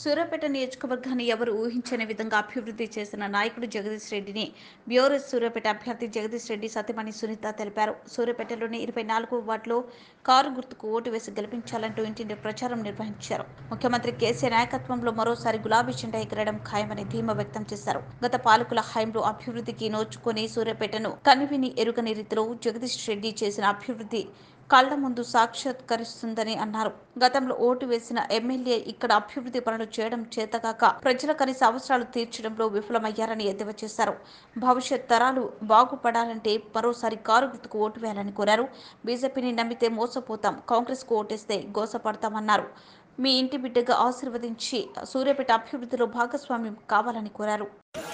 సూర్యాపేట నియోజకవర్గాన్ని ఎవరు ఊహించని విధంగా అభివృద్ధి చేసిన నాయకుడు జగదీష్ రెడ్డిని బ్యూరెస్ సూర్యాపేట అభ్యర్థి జగదీష్ రెడ్డి సతీమణి సునీత తెలిపారు సూర్యాపేటలోని ఇరవై నాలుగు వార్డులో కారు గుర్తుకు ఓటు వేసి గెలిపించాలంటూ ఇంటింటి ప్రచారం నిర్వహించారు ముఖ్యమంత్రి కేసీఆర్ నాయకత్వంలో మరోసారి గులాబీ జెండా ఎగరడం ఖాయమని ధీమా వ్యక్తం చేశారు గత పాలకుల హయాంలో అభివృద్ధికి నోచుకొని సూర్యాపేటను కనివిని ఎరుగని రీతిలో జగదీష్ రెడ్డి చేసిన అభివృద్ధి కళ్ల ముందు సాక్షాత్కరిస్తుందని అన్నారు గతంలో ఓటు వేసిన ఎమ్మెల్యే ఇక్కడ అభివృద్ధి పనులు చేయడం చేతగాక ప్రజల కనీస అవసరాలు తీర్చడంలో విఫలమయ్యారని ఎద్దేవా చేశారు భవిష్యత్ తరాలు బాగుపడాలంటే మరోసారి కారు గుర్తుకు ఓటు వేయాలని కోరారు బీజేపీని నమ్మితే మోసపోతాం కాంగ్రెస్కు ఓటేస్తే గోసపడతామన్నారు మీ ఇంటి బిడ్డగా ఆశీర్వదించి సూర్యాపేట అభివృద్ధిలో భాగస్వామ్యం కావాలని కోరారు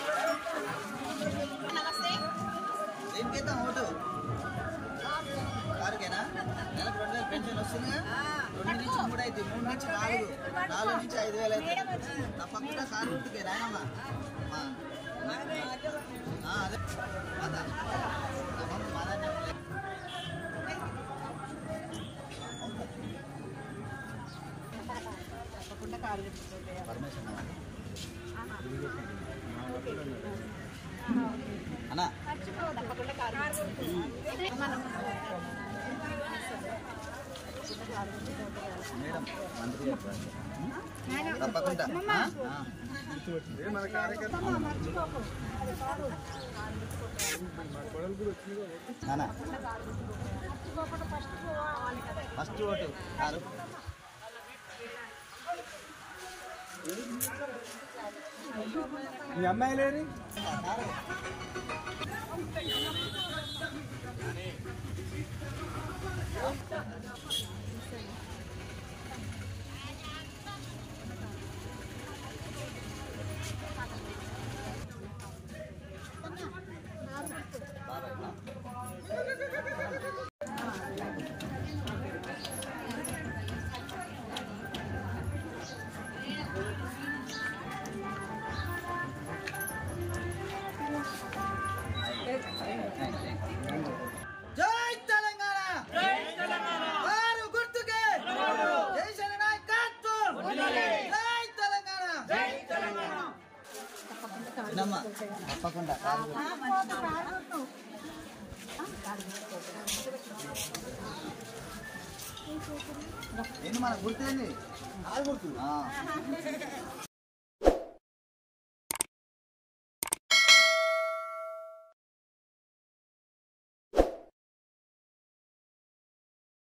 దేనికైతే ఓటు కారుకేనా నెలకు రెండు వేలు పెన్షన్ వస్తుందిగా రెండు నుంచి మూడు అయితే మూడు నుంచి నాలుగు నాలుగు నుంచి ఐదు వేలు అయితే తప్పకుండా కారు గుర్తుకే రాయమ్మా అమ్మా. ఆ, అదే మాత. అమ్మమ్మ మాదా చెప్పలే. పర్మిషన్ అన్నా మేడం మంత్రి గారు తప్పకుండా ఆ? ఆ. నానా ఫస్ట్ ఓటు కారు మీ అమ్మాయి లేని జై తెలంగాణ జై తెలంగాణ వారు గుర్తుకే జై జన నాయకత్వం జై తెలంగాణ జై తెలంగాణ వినమ్మా తప్పకుండా కారు గుర్తు. ఏంటి మన గుర్తేంది కారు గుర్తు